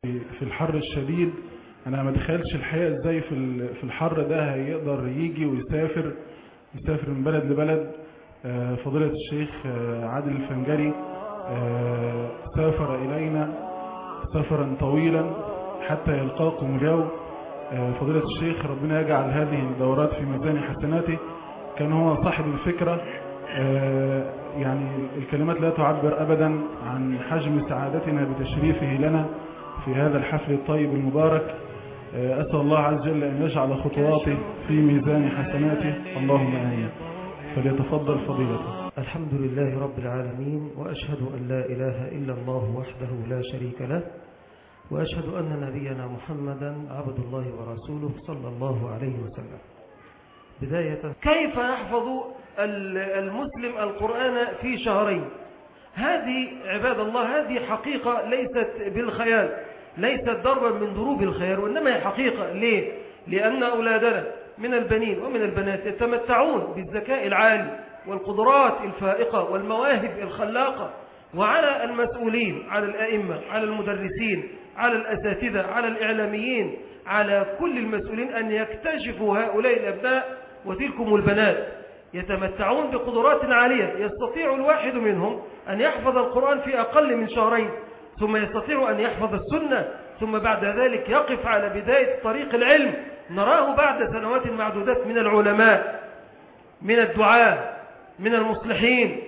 في الحر الشديد انا ما اتخيلش الحقيقه ازاي في ال- في الحر ده هيقدر يجي ويسافر يسافر من بلد لبلد آه، فضيلة الشيخ آه، عادل الفنجري آه، سافر إلينا سفرا طويلا حتى يلقاكم اليوم آه، فضيلة الشيخ ربنا يجعل هذه الدورات في ميزان حسناته كان هو صاحب الفكرة آه، يعني الكلمات لا تعبر أبدا عن حجم سعادتنا بتشريفه لنا في هذا الحفل الطيب المبارك آه، أسأل الله عز وجل أن يجعل خطواته في ميزان حسناته اللهم آمين فليتفضل فضيلته الحمد لله رب العالمين وأشهد أن لا إله إلا الله وحده لا شريك له وأشهد أن نبينا محمدا عبد الله ورسوله صلى الله عليه وسلم بداية كيف يحفظ ال- المسلم القرآن في شهرين هذه عباد الله هذه حقيقة ليست بالخيال ليست ضربا من ضروب الخيال وإنما هي حقيقة ليه؟ لأن أولادنا من البنين ومن البنات يتمتعون بالذكاء العالي والقدرات الفائقة والمواهب الخلاقة وعلى المسؤولين على الأئمة على المدرسين على الأساتذة على الإعلاميين على كل المسؤولين أن يكتشفوا هؤلاء الأبناء وتلكم البنات يتمتعون بقدرات عالية يستطيع الواحد منهم أن يحفظ القرآن في أقل من شهرين ثم يستطيع أن يحفظ السنة ثم بعد ذلك يقف على بداية طريق العلم نراه بعد سنوات معدودات من العلماء من الدعاة من المصلحين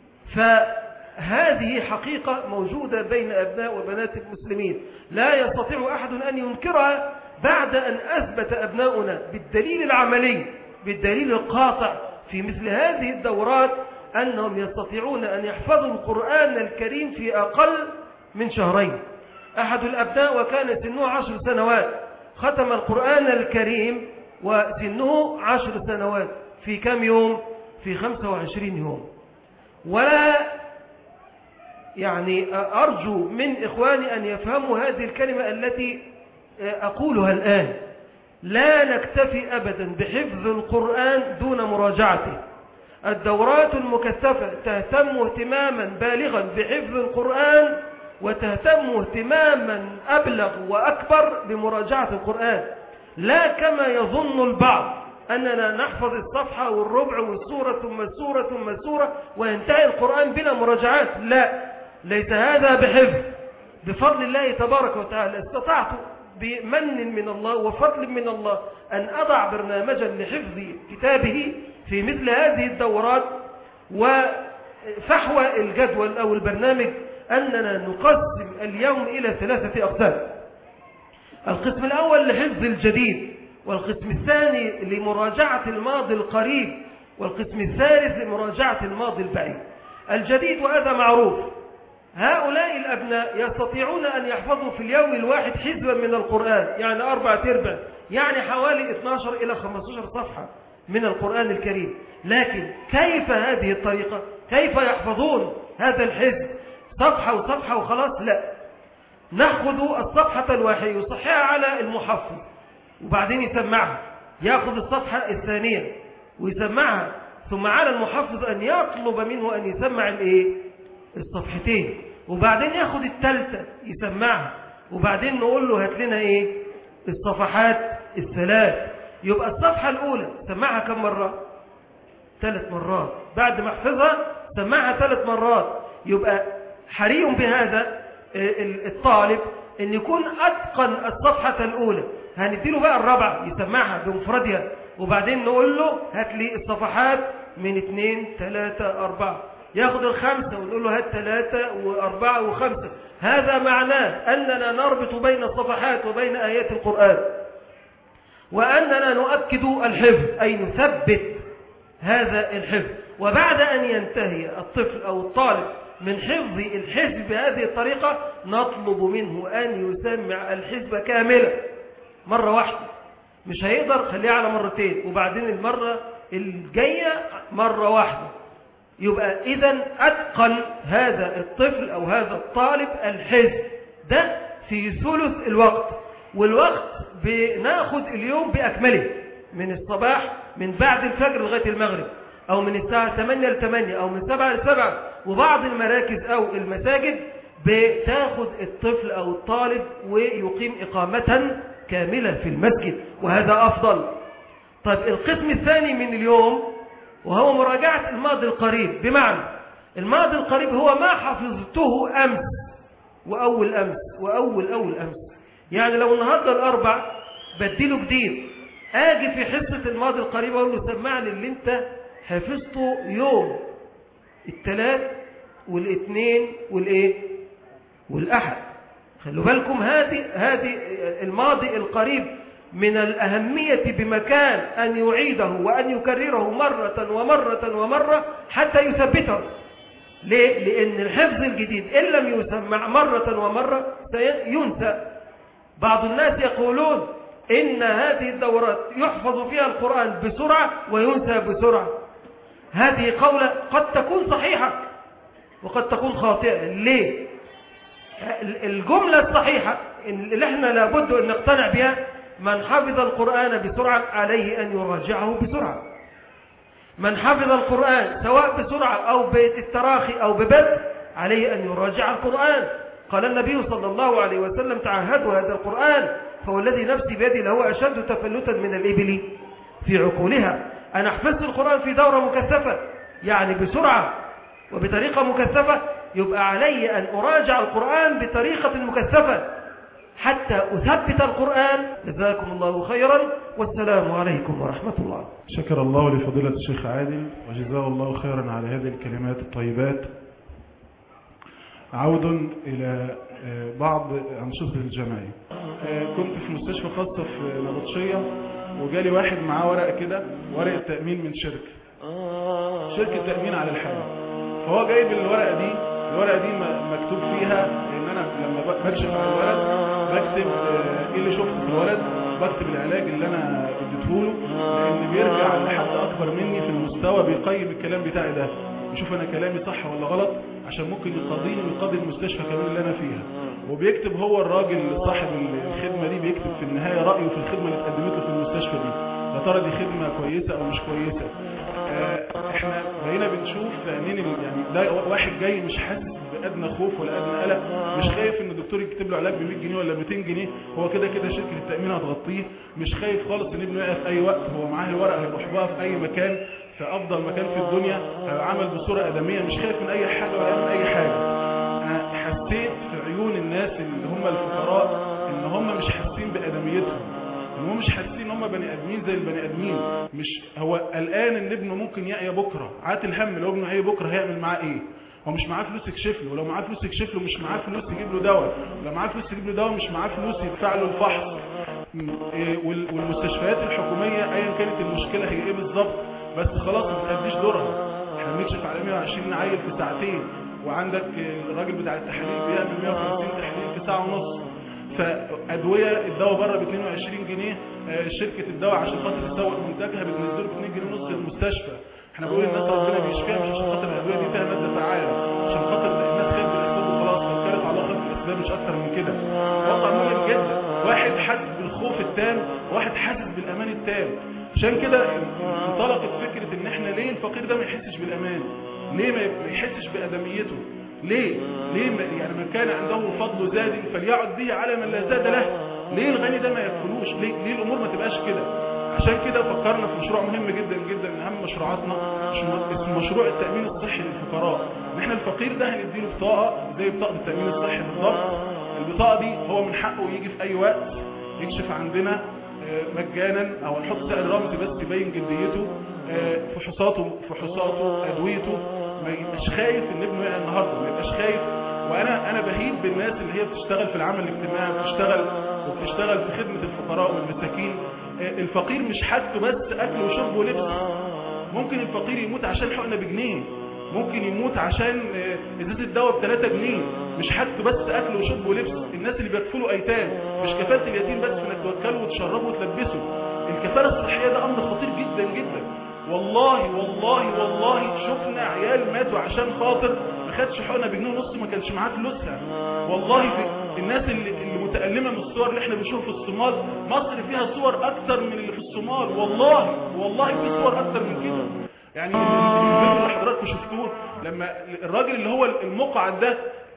فهذه حقيقة موجودة بين أبناء وبنات المسلمين لا يستطيع أحد أن ينكرها بعد أن أثبت أبناؤنا بالدليل العملي بالدليل القاطع في مثل هذه الدورات أنهم يستطيعون أن يحفظوا القرآن الكريم في أقل من شهرين أحد الأبناء وكان سنه عشر سنوات ختم القرآن الكريم وسنه عشر سنوات في كم يوم في خمسة وعشرين يوم ولا يعني أرجو من إخواني أن يفهموا هذه الكلمة التي أقولها الآن لا نكتفي أبدا بحفظ القرآن دون مراجعته الدورات المكثفة تهتم اهتماما بالغا بحفظ القرآن وتهتم اهتماما أبلغ وأكبر بمراجعة القرآن لا كما يظن البعض أننا نحفظ الصفحة والربع والسورة ثم السورة ثم السورة وينتهي القرآن بلا مراجعات لا ليس هذا بحفظ بفضل الله تبارك وتعالى استطعت بمن من الله وفضل من الله أن أضع برنامجا لحفظ كتابه في مثل هذه الدورات وفحوى الجدول أو البرنامج أننا نقسم اليوم إلى ثلاثة أقسام القسم الأول لحفظ الجديد والقسم الثاني لمراجعة الماضي القريب والقسم الثالث لمراجعة الماضي البعيد الجديد وهذا معروف هؤلاء الأبناء يستطيعون أن يحفظوا في اليوم الواحد حزبا من القرآن يعني أربعة تربع يعني حوالي 12 إلى 15 صفحة من القرآن الكريم لكن كيف هذه الطريقة كيف يحفظون هذا الحزب صفحة وصفحة وخلاص لا نأخذ الصفحة الواحدة يصحيها على المحفظ وبعدين يسمعها يأخذ الصفحة الثانية ويسمعها ثم على المحفظ أن يطلب منه أن يسمع الإيه؟ الصفحتين وبعدين ياخد الثالثة يسمعها وبعدين نقول له هات لنا إيه الصفحات الثلاث يبقى الصفحة الأولى سمعها كم مرة ثلاث مرات بعد ما حفظها سمعها ثلاث مرات يبقى حري بهذا الطالب ان يكون اتقن الصفحة الاولى هنديله بقى الرابعة يسمعها بمفردها وبعدين نقول له هات لي الصفحات من اثنين ثلاثة اربعة ياخد الخمسة ونقول له هات ثلاثة واربعة وخمسة هذا معناه اننا نربط بين الصفحات وبين ايات القرآن واننا نؤكد الحفظ اي نثبت هذا الحفظ وبعد ان ينتهي الطفل او الطالب من حفظ الحزب بهذه الطريقة نطلب منه أن يسمع الحزب كاملا مرة واحدة مش هيقدر خليها على مرتين وبعدين المرة الجاية مرة واحدة يبقى إذا أتقن هذا الطفل أو هذا الطالب الحزب ده في ثلث الوقت والوقت بناخد اليوم بأكمله من الصباح من بعد الفجر لغاية المغرب أو من الساعة 8 ل 8 أو من 7 ل 7 وبعض المراكز أو المساجد بتاخد الطفل أو الطالب ويقيم إقامة كاملة في المسجد وهذا أفضل طيب القسم الثاني من اليوم وهو مراجعة الماضي القريب بمعنى الماضي القريب هو ما حفظته أمس وأول أمس وأول أول أمس يعني لو النهاردة الأربع بديله جديد آجي في حصة الماضي القريب أقول له سمعني اللي أنت حفظته يوم الثلاث والاثنين والايه والأحد خلوا بالكم هذه هذه الماضي القريب من الأهمية بمكان أن يعيده وأن يكرره مرة ومرة ومرة حتى يثبته ليه؟ لأن الحفظ الجديد إن لم يسمع مرة ومرة سينسى بعض الناس يقولون إن هذه الدورات يحفظ فيها القرآن بسرعة وينسى بسرعة هذه قولة قد تكون صحيحة وقد تكون خاطئة ليه؟ الجملة الصحيحة اللي احنا لابد أن نقتنع بها من حفظ القرآن بسرعة عليه أن يراجعه بسرعة من حفظ القرآن سواء بسرعة أو بالتراخي أو ببدء عليه أن يراجع القرآن قال النبي صلى الله عليه وسلم تعهدوا هذا القرآن فهو الذي نفسي بيدي له أشد تفلتا من الإبل في عقولها أنا حفظت القرآن في دورة مكثفة يعني بسرعة وبطريقة مكثفة يبقى علي أن أراجع القرآن بطريقة مكثفة حتى أثبت القرآن جزاكم الله خيرا والسلام عليكم ورحمة الله شكر الله لفضيلة الشيخ عادل وجزاه الله خيرا على هذه الكلمات الطيبات عود إلى بعض أنشطة الجمعية كنت في مستشفى خاصة في نبطشية وجالي واحد معاه ورقة كده ورقة تأمين من شركة شركة تأمين على الحياة فهو جايب الورقة دي الورقة دي مكتوب فيها ان انا لما بكشف على الولد بكتب ايه اللي شفته في الولد بكتب العلاج اللي انا اديته له لان بيرجع لحد اكبر مني في المستوى بيقيم الكلام بتاعي ده يشوف انا كلامي صح ولا غلط عشان ممكن يقاضيني ويقاضي المستشفى كمان اللي انا فيها وبيكتب هو الراجل صاحب الخدمة دي بيكتب في النهاية رأيه في الخدمة اللي اتقدمت له في المستشفى دي يا ترى دي خدمة كويسة او مش كويسة احنا بقينا بنشوف لانين يعني ده واحد جاي مش حاسس بادنى خوف ولا ادنى قلق مش خايف ان الدكتور يكتب له علاج ب 100 جنيه ولا 200 جنيه هو كده كده شركه التامين هتغطيه مش خايف خالص ان ابنه يقع في اي وقت هو معاه الورقه هيبقى يحطها في اي مكان في افضل مكان في الدنيا هيبقى عمل بصوره ادميه مش خايف من اي حاجه ولا من اي حاجه انا حسيت في عيون الناس اللي هم الفقراء ان هم مش حاسين بادميتهم ان هم مش حاسين ان هم بني ادمين زي البني ادمين مش هو قلقان ان ابنه ممكن يعيا بكره عاتل هم لو ابنه هي بكره هيعمل معاه ايه هو مش معاه فلوس يكشف له ولو معاه فلوس يكشف له مش معاه فلوس يجيب له دواء لو معاه فلوس يجيب له دواء مش معاه فلوس يدفع له الفحص والمستشفيات الحكوميه ايا كانت المشكله هي ايه بالظبط بس خلاص ما بتأديش دورها احنا بنكشف على 120 عيل في ساعتين وعندك الراجل بتاع التحاليل بيعمل 150 تحليل في ساعه ونص فادويه الدواء بره ب 22 جنيه شركه الدواء عشان خاطر تسوق منتجها بتنزله ب 2 جنيه ونص المستشفى احنا بنقول الناس ربنا بيشفيها مش عشان خاطر الادويه دي فيها ماده فعاله عشان خاطر الناس خدت الاسباب وخلاص لو كانت على خدت الاسباب مش اكتر من كده وضع مؤلم جدا واحد حاسس بالخوف التام وواحد حاسس بالامان التام عشان كده انطلقت فكره ان احنا ليه الفقير ده ما يحسش بالامان ليه ما يحسش بادميته ليه ليه ما يعني من كان عنده فضل زاد فليعد به على من لا زاد له ليه الغني ده ما ياكلوش ليه ليه الامور ما تبقاش كده عشان كده فكرنا في مشروع مهم جدا جدا من اهم مشروعاتنا اسمه مشروع التامين الصحي للفقراء ان احنا الفقير ده هنديله بطاقه زي بطاقه التامين الصحي بالظبط البطاقه دي هو من حقه يجي في اي وقت يكشف عندنا مجانا او نحط سعر رمزي بس يبين جديته فحوصاته فحوصاته ادويته ما يبقاش خايف ان ابنه يقع النهارده ما يبقاش خايف وانا انا بهيب بالناس اللي هي بتشتغل في العمل الاجتماعي وبتشتغل وبتشتغل في خدمه الفقراء والمساكين الفقير مش حاجته بس اكل وشرب ولبس ممكن الفقير يموت عشان حقنه بجنيه ممكن يموت عشان ازازه دواء ب 3 جنيه مش حاجته بس اكل وشرب ولبس الناس اللي بيكفلوا ايتام مش كفاله اليتيم بس انك توكله وتشربه وتلبسه الكفاله الصحيه ده امر خطير جدا جدا والله والله والله شفنا عيال ماتوا عشان خاطر ما خدش حقنه بجنيه ونص ما كانش معاه فلوسها والله في الناس اللي, اللي متألمة من الصور اللي احنا بنشوف في الصومال مصر فيها صور اكتر من اللي في الصومال والله والله في صور اكتر من كده يعني الفيديو اللي حضراتكم شفتوه لما الراجل اللي هو المقعد ده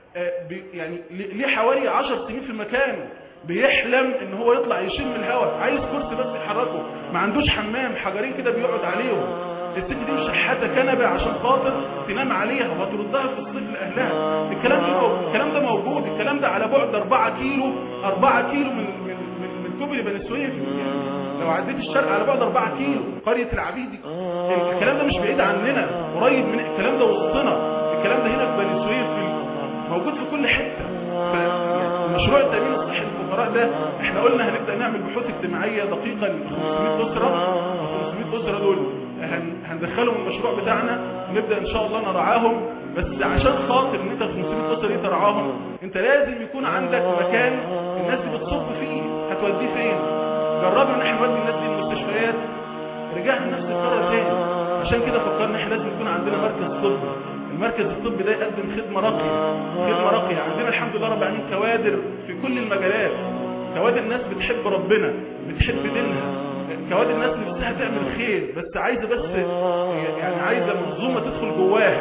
آه، بي- يعني ليه ليه حوالي 10 سنين في مكانه بيحلم ان هو يطلع يشم الهواء عايز كرسي بس يحركه ما عندوش حمام حجرين كده بيقعد عليهم الست دي مش حتى كنبه عشان خاطر تنام عليها وهتردها في الصيف لاهلها الكلام ده مو- الكلام ده موجود الكلام ده على بعد 4 كيلو 4 كيلو من من من, من كوبري بني سويف يعني لو عديت الشرق على بعد 4 كيلو قريه العبيدي الكلام ده مش بعيد عننا قريب من الكلام ده وسطنا الكلام ده هنا في بني سويف في موجود في كل حته فمشروع التامين الصحي للفقراء ده احنا قلنا هنبدا نعمل بحوث اجتماعيه دقيقه ل 500 اسره 500 اسره دول هن هندخلهم المشروع بتاعنا ونبدا ان شاء الله نرعاهم بس عشان خاطر ان انت 500 اسره دي ترعاهم انت لازم يكون عندك مكان الناس دي بتصب فيه هتوديه فين جربنا ان احنا نودي الناس دي المستشفيات رجعنا نفس القرار تاني عشان كده فكرنا احنا لازم يكون عندنا مركز طبي المركز الطبي ده يقدم خدمه راقيه خدمه راقيه عندنا الحمد لله رب العالمين كوادر في كل المجالات كوادر الناس بتحب ربنا بتحب دينها كوادر الناس نفسها تعمل خير بس عايزه بس يعني عايزه منظومه تدخل جواها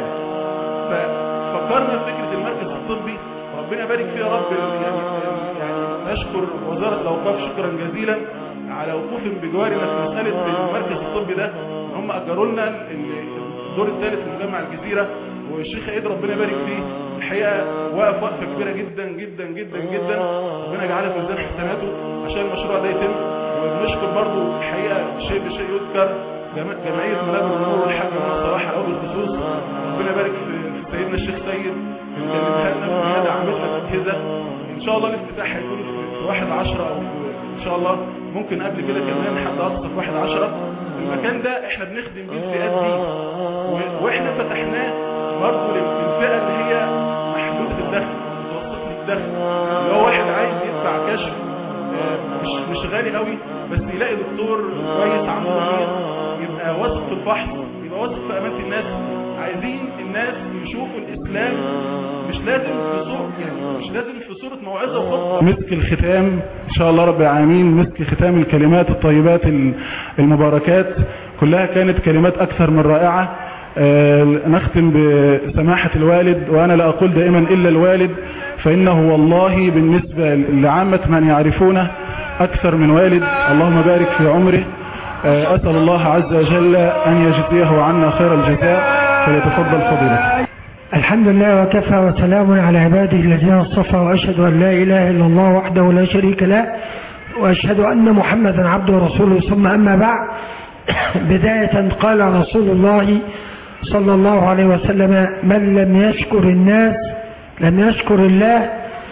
ففكرنا في فكره المركز الطبي ربنا يبارك فيه يا رب يعني يعني نشكر وزاره الاوقاف شكرا جزيلا على وقوفهم بجوارنا في مساله المركز الطبي ده ان هم اجروا لنا الدور الثالث في مجمع الجزيره والشيخ عيد ربنا يبارك فيه الحقيقه واقف وقفه كبيره جدا جدا جدا جدا ربنا يجعلها في ميزان حسناته عشان المشروع ده يتم وبنشكر برضو الحقيقه شيء بشيء يذكر جم- جمعيه منابر النور والحاج منى صلاح على وجه الخصوص ربنا يبارك في في سيدنا الشيخ سيد اللي كلمها لنا في هذا عملنا الاجهزه ان شاء الله الافتتاح هيكون في- في 1 10 او في- ان شاء الله ممكن قبل كده كمان حد اقصى في 1 10 المكان ده احنا بنخدم بيه الفئات دي و- واحنا فتحناه برضه للفئه اللي هي محدوده الدخل متوسطه الدخل اللي هو واحد عايز يدفع كشف آه، مش مش غالي قوي بس يلاقي دكتور كويس عنده ضمير يبقى واثق في الفحص يبقى واثق في امانه الناس عايزين الناس يشوفوا الاسلام مش لازم في صورة يعني مش لازم في صورة موعظة وخطبة مسك الختام ان شاء الله رب العالمين مسك ختام الكلمات الطيبات المباركات كلها كانت كلمات اكثر من رائعة آه، نختم بسماحة الوالد وانا لا اقول دائما الا الوالد فانه والله بالنسبة لعامة من يعرفونه اكثر من والد اللهم بارك في عمره آه، اسأل الله عز وجل ان يجزيه عنا خير الجزاء فليتفضل فضيلته الحمد لله وكفى وسلام على عباده الذين اصطفى واشهد ان لا اله الا الله وحده لا شريك له واشهد ان محمدا عبده ورسوله ثم اما بعد بدايه قال رسول الله صلى الله عليه وسلم من لم يشكر الناس لم يشكر الله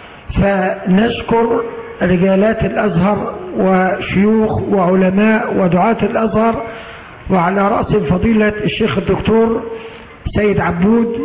فنشكر رجالات الازهر وشيوخ وعلماء ودعاة الازهر وعلى راس فضيله الشيخ الدكتور سيد عبود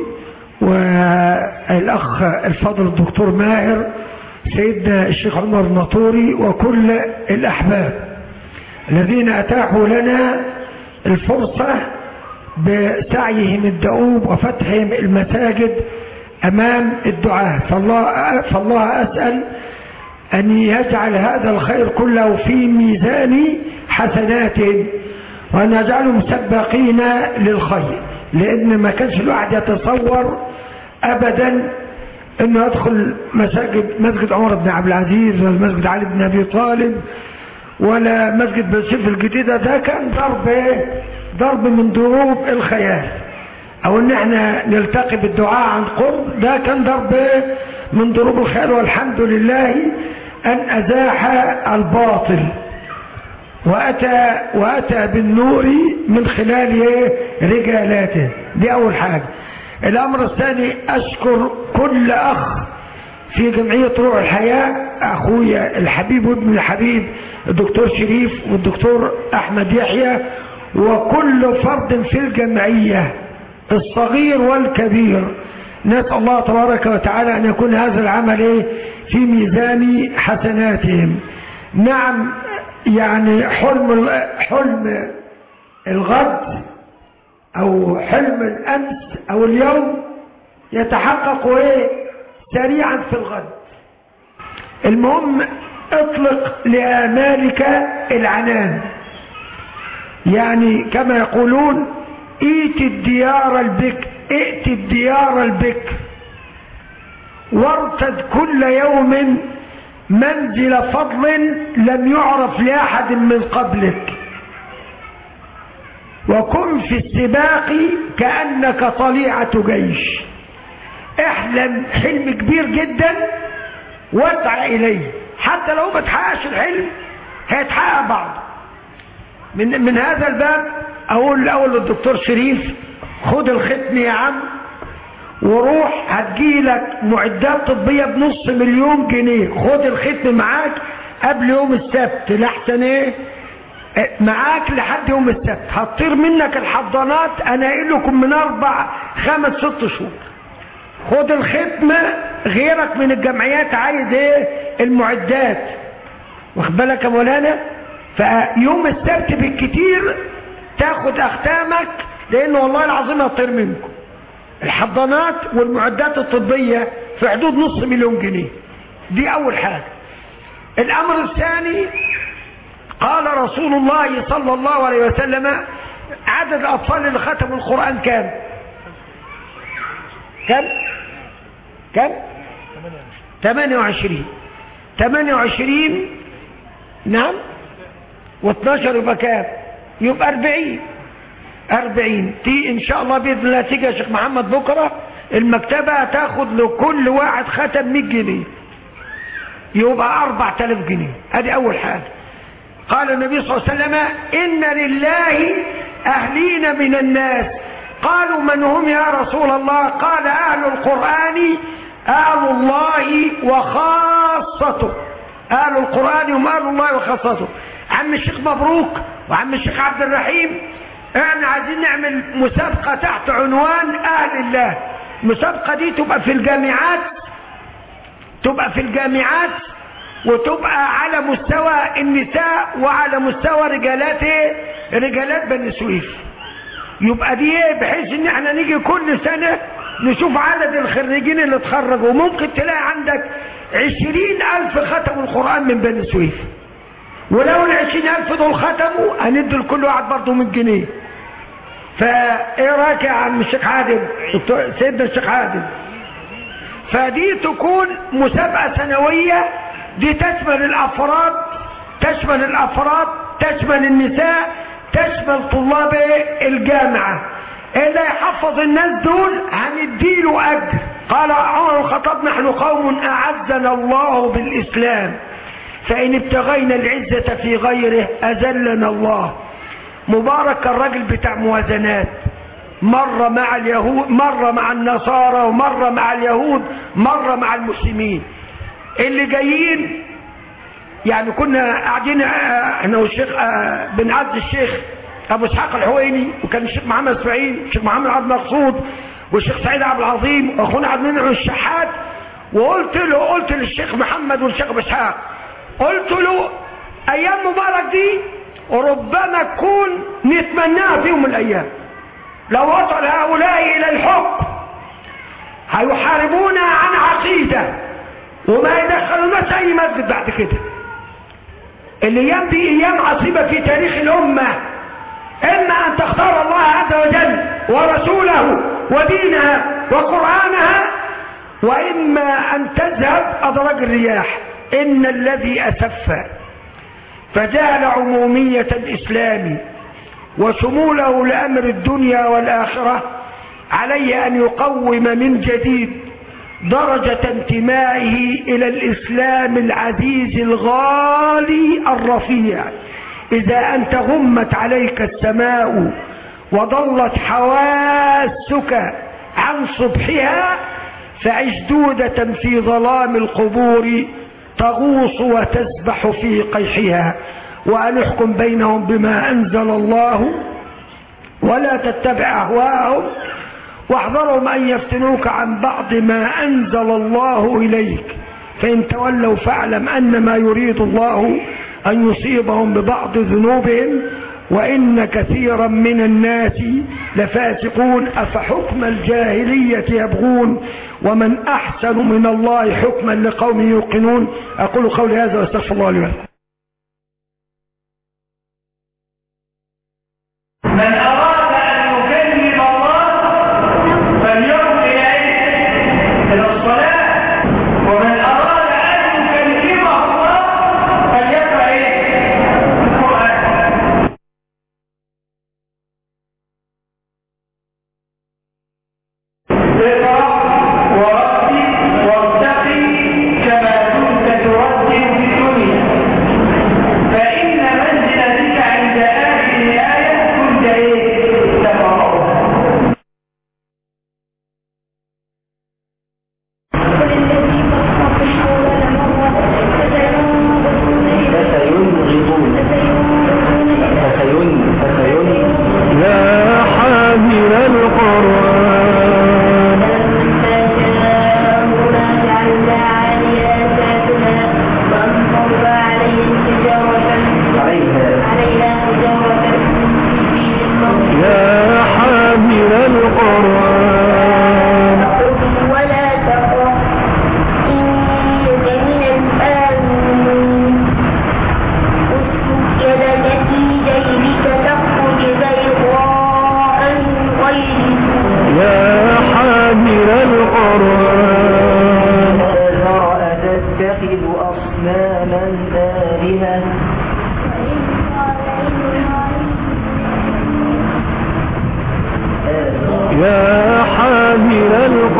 والأخ الفاضل الدكتور ماهر سيدنا الشيخ عمر الناطوري وكل الأحباب الذين أتاحوا لنا الفرصة بسعيهم الدؤوب وفتحهم المساجد أمام الدعاء فالله, فالله أسأل أن يجعل هذا الخير كله في ميزان حسناتهم وأن يجعلهم سباقين للخير لأن ما كانش الواحد يتصور أبدا أنه يدخل مساجد مسجد عمر بن عبد العزيز ولا مسجد علي بن أبي طالب ولا مسجد بنسيف الجديدة ده كان ضرب إيه؟ ضرب من ضروب الخيال أو أن احنا نلتقي بالدعاء عن قرب ده كان ضرب إيه؟ من ضروب الخيال والحمد لله أن أزاح الباطل وأتى, وأتى بالنور من خلال إيه؟ رجالاته دي أول حاجة الأمر الثاني أشكر كل أخ في جمعية روح الحياة أخويا الحبيب وابن الحبيب الدكتور شريف والدكتور أحمد يحيى وكل فرد في الجمعية الصغير والكبير نسأل الله تبارك وتعالى أن يكون هذا العمل إيه؟ في ميزان حسناتهم نعم يعني حلم حلم الغد او حلم الامس او اليوم يتحقق ايه سريعا في الغد المهم اطلق لامالك العنان يعني كما يقولون ائت الديار البكر ائت الديار البكر وارتد كل يوم منزل فضل لم يعرف لأحد من قبلك وكن في السباق كأنك طليعة جيش احلم حلم كبير جدا واسعى إليه حتى لو ما تحققش الحلم هيتحقق بعض من من هذا الباب اقول الاول للدكتور شريف خد الختم يا عم وروح هتجيلك معدات طبيه بنص مليون جنيه خد الختم معاك قبل يوم السبت لحسن ايه معاك لحد يوم السبت هتطير منك الحضانات انا قايل لكم من اربع خمس ست شهور خد الختمه غيرك من الجمعيات عايز ايه المعدات واخد بالك يا مولانا فيوم السبت بالكتير تاخد اختامك لان والله العظيم هطير منكم الحضانات والمعدات الطبية في حدود نص مليون جنيه دي اول حاجة الامر الثاني قال رسول الله صلى الله عليه وسلم عدد الاطفال اللي ختموا القرآن كام كم كم 28 28 نعم و12 يبقى كام يبقى 40 40 دي ان شاء الله باذن الله تيجي يا شيخ محمد بكره المكتبه هتاخد لكل واحد ختم 100 جنيه يبقى 4000 جنيه ادي اول حاجه قال النبي صلى الله عليه وسلم ان لله اهلين من الناس قالوا من هم يا رسول الله قال اهل القران اهل الله وخاصته اهل القران هم اهل الله وخاصته عم الشيخ مبروك وعم الشيخ عبد الرحيم احنا عايزين نعمل مسابقة تحت عنوان اهل الله المسابقة دي تبقى في الجامعات تبقى في الجامعات وتبقى على مستوى النساء وعلى مستوى رجالات ايه رجالات بني سويف يبقى دي ايه بحيث ان احنا نيجي كل سنة نشوف عدد الخريجين اللي اتخرجوا وممكن تلاقي عندك عشرين الف ختموا القرآن من بني سويف ولو العشرين ألف دول ختموا هندي لكل واحد برضه 100 جنيه فايه رايك يا عم الشيخ عادل سيدنا الشيخ عادل فدي تكون مسابقة سنوية دي تشمل الأفراد تشمل الأفراد تشمل النساء تشمل طلاب الجامعة اللي يحفظ الناس دول هنديله أجر قال عمر الخطاب نحن قوم أعزنا الله بالإسلام فإن ابتغينا العزة في غيره أذلنا الله مبارك الراجل بتاع موازنات مرة مع اليهود مرة مع النصارى ومرة مع اليهود مرة مع المسلمين اللي جايين يعني كنا قاعدين احنا والشيخ بنعز الشيخ ابو اسحاق الحويني وكان الشيخ محمد اسماعيل الشيخ محمد عبد المقصود والشيخ سعيد عبد العظيم واخونا عبد المنعم الشحات وقلت له قلت للشيخ محمد والشيخ ابو اسحاق قلت له ايام مبارك دي ربما تكون نتمناها في يوم من الايام لو وصل هؤلاء الى الحكم هيحاربونا عن عقيدة وما يدخلوناش اي مسجد بعد كده الايام دي ايام عصيبة في تاريخ الامة اما ان تختار الله عز وجل ورسوله ودينها وقرآنها واما ان تذهب ادراج الرياح ان الذي اسف فجعل عمومية الاسلام وشموله لامر الدنيا والاخرة عليه ان يقوم من جديد درجة انتمائه الى الاسلام العزيز الغالي الرفيع اذا انت غمت عليك السماء وضلت حواسك عن صبحها فعش دودة في ظلام القبور تغوص وتسبح في قيحها وأن احكم بينهم بما أنزل الله ولا تتبع أهواءهم واحذرهم أن يفتنوك عن بعض ما أنزل الله إليك فإن تولوا فاعلم أن ما يريد الله أن يصيبهم ببعض ذنوبهم وإن كثيرا من الناس لفاسقون أفحكم الجاهلية يبغون ومن أحسن من الله حكما لقوم يوقنون أقول قولي هذا واستغفر الله لي ولكم من أراد أن يكلم الله فليقم إلى إلى الصلاة من آلهة يا حامل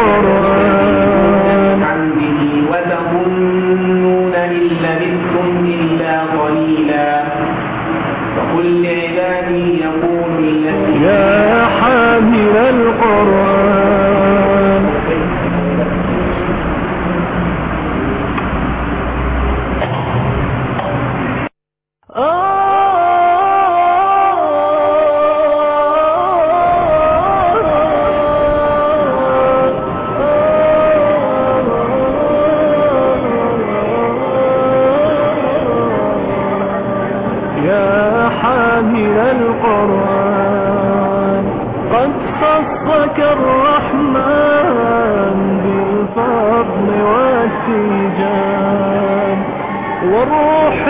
القرآن عن به وتظنون إن لبثتم إلا قليلا وقل لعبادي يقول التي يا حامل القرآن يا حامل القرآن قد خصك الرحمن بالفضل والتيجان والروح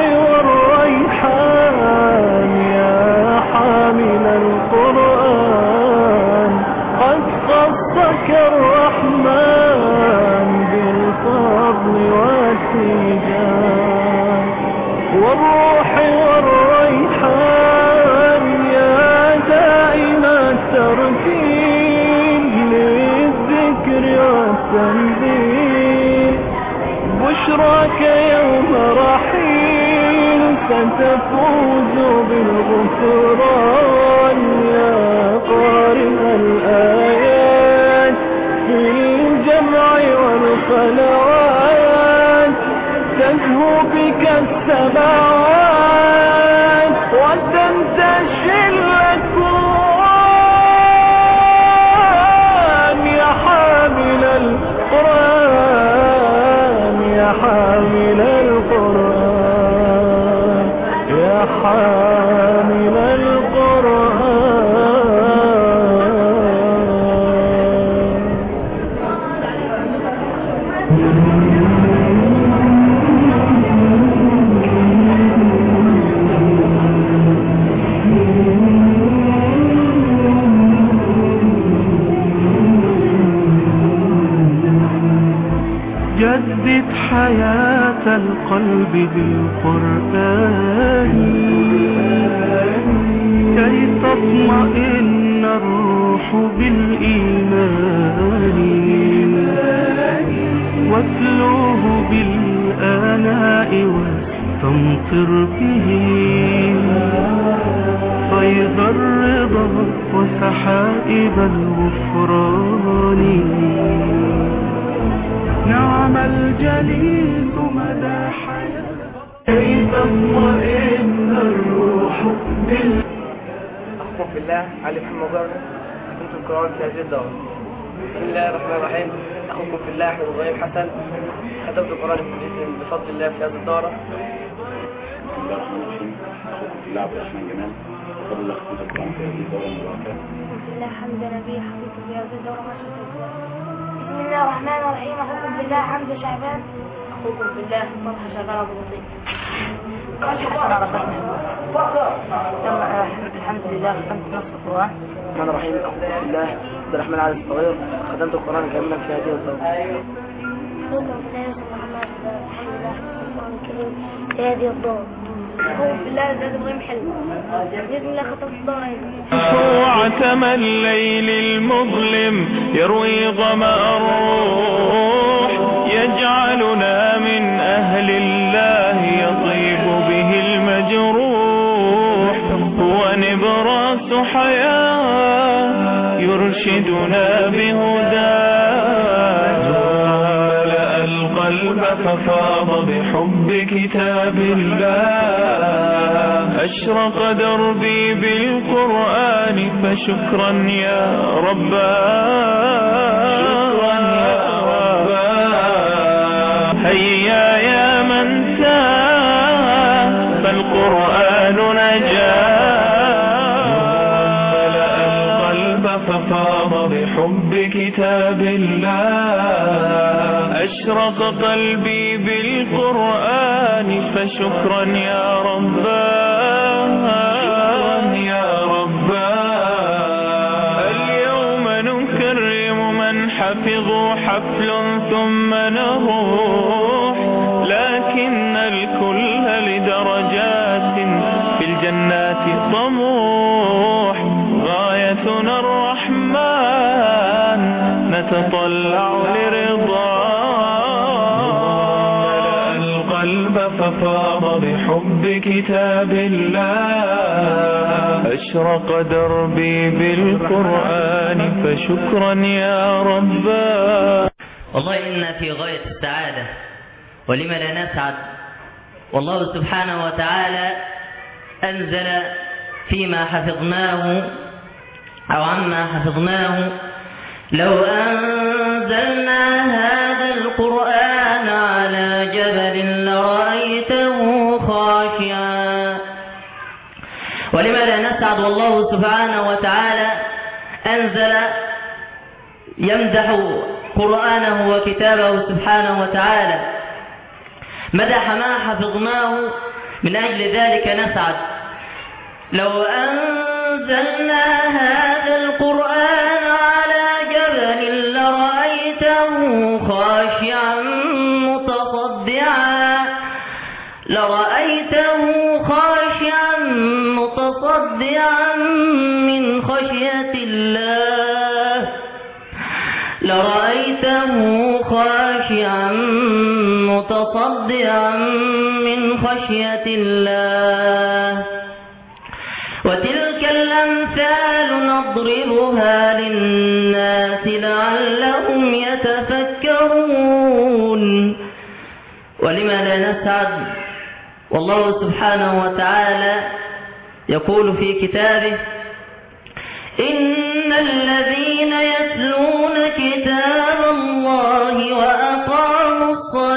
والريحان يا حامل القرآن قد خصك الرحمن بالفضل والتيجان والروح والريحان يا دائم الترتيب للذكر والتنزيل بشراك يوم رحيل ستفوز بالغفران يا قارئ الآيات في الجمع والصلوات تزهو بك السماوات وتنتشي الأكوان يا حامل القرآن يا حامل القرآن يا حامل القرآن جدد حياة القلب بالقرآن كي تطمئن الروح بالإيمان واتلوه بالآلاء واستمطر به فيض الرضا وسحائب الغفران نعم الجليس مدى حياة كي تطمئن الروح بال أخوكم في الله علي محمد جرد كنت القرآن في هذه الدورة بسم الله الرحمن الرحيم أخوكم في الله أحمد إبراهيم حسن كتبت القرآن الكريم بفضل الله في هذه الدورة الله عبد الرحمن جمال وفضل الله ختمت القرآن في هذه الدورة المباركة الله حمد نبي حفظت في هذه الدورة ما شاء الله بسم الله الرحمن الرحيم أخوكم بالله حمد شعبان أخوكم بالله طلحة شعبان أبو بطيء تم الحمد لله ختمت نصف القرآن الرحمن الرحيم أخوكم في الله عبد الرحمن علي الصغير خدمت القرآن كاملا في هذه الدورة أخوكم بالله يوسف محمد الحمد لله ختمت القرآن الكريم في هذه الدورة أخوكم بالله زاد إبراهيم حلمي بإذن الله ختمت الدورة عتم الليل المظلم يروي ظمأ الروح يجعلنا من أهل الله يطيب به المجروح هو نبراس حياة يرشدنا بهداه ملأ القلب ففاض بحب كتاب الله أشرق دربي بالقرآن فشكرا يا رباه هيا يا من تاه فالقرآن نجاه ملأ القلب ففاض بحب كتاب الله أشرق قلبي بالقرآن فشكرا يا رباه يا رباه اليوم نكرم من حفظوا حفل ثم نروح لكن الكل نتطلع لرضاه القلب ففاض بحب كتاب الله أشرق دربي بالقرآن فشكرا يا رباه والله إنا في غاية السعادة ولم لا نسعد والله سبحانه وتعالى أنزل فيما حفظناه أو عما حفظناه لو أنزلنا هذا القرآن على جبل لرأيته خاشعا ولم لا نسعد والله سبحانه وتعالى أنزل يمدح قرآنه وكتابه سبحانه وتعالى مدح ما حفظناه من أجل ذلك نسعد لو أنزلنا هذا القرآن على جبل لرأيته خاشعا متصدعا لرأيته خاشعا متصدعا من خشية الله لرأيته خاشعا متصدعا من خشية الله وتلك الأمثال نضربها للناس لعلهم يتفكرون ولما لا نسعد والله سبحانه وتعالى يقول في كتابه إن الذين يتلون كتاب الله وأقاموا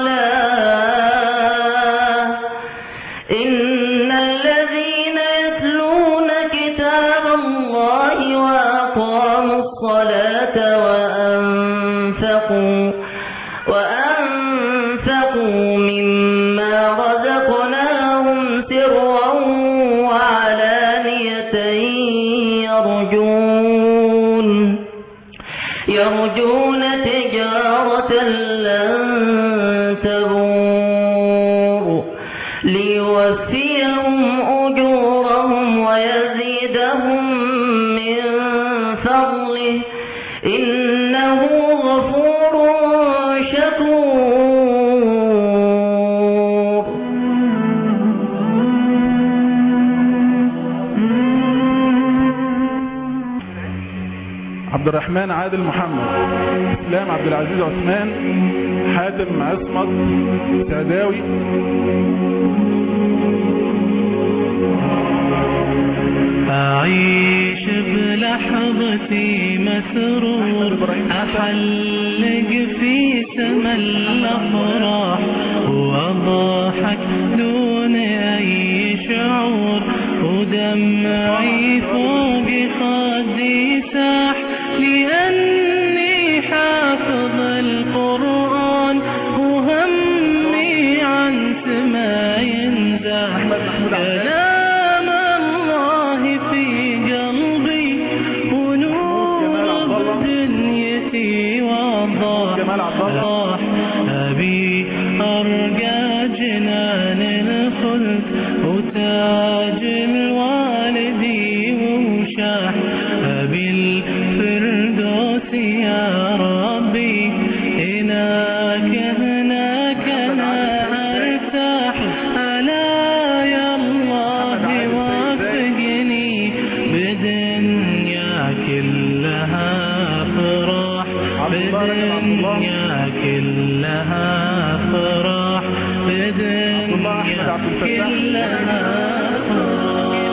الصلاة إن الذين يتلون كتاب الله وأقاموا الصلاة وأنفقوا وأنفقوا مما رزقناهم سرا وعلانية يرجون يرجون تجارة لن تبور ليوفيهم أجورهم ويزيدهم من فضله إنه غفور شكور عبد الرحمن عادل محمد اسلام عبد العزيز عثمان حاتم عصمت سعداوي أعيش بلحظتي مسرور أحلق في سما الأفراح وأضحك دون أي شعور ودمعي فوق خدي ساح لأني حافظ القرآن وهمي عن سما ينزاح كلام الله في قلبي ونور بدنيتي وضاح أبي أرقى جنان الخلد وتاج الوالدي وشاح أبي الفردوس يا ربي هناك هناك أنا أرتاح ألا يا الله وفقني بدنيا كلها فرح بدنيا كلها فرح بدنيا كلها فرح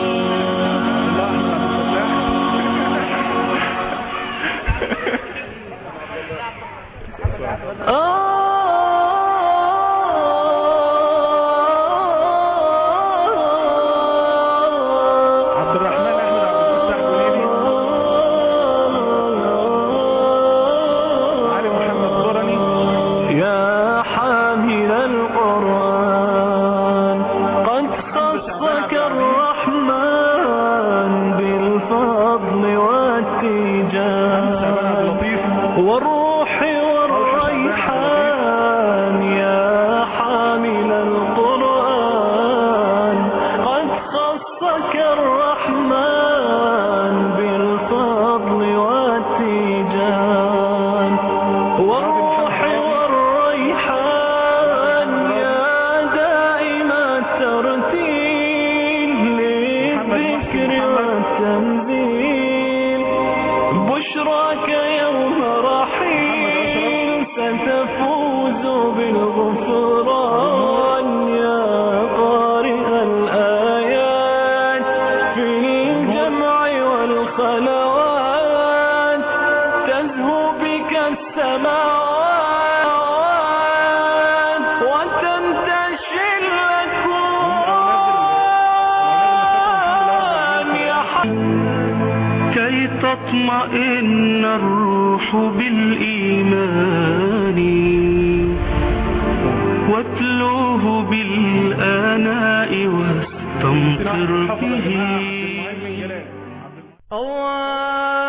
الذكر والتنزيل بشراك يوم رحيل ستفوز بالغفران يا قارئ الآيات في الجمع والخلوات تزهو بك السماوات وتنتشي الأكوان يا كي تطمئن الروح بالإيمان واتلوه بالآناء واستمطر به الله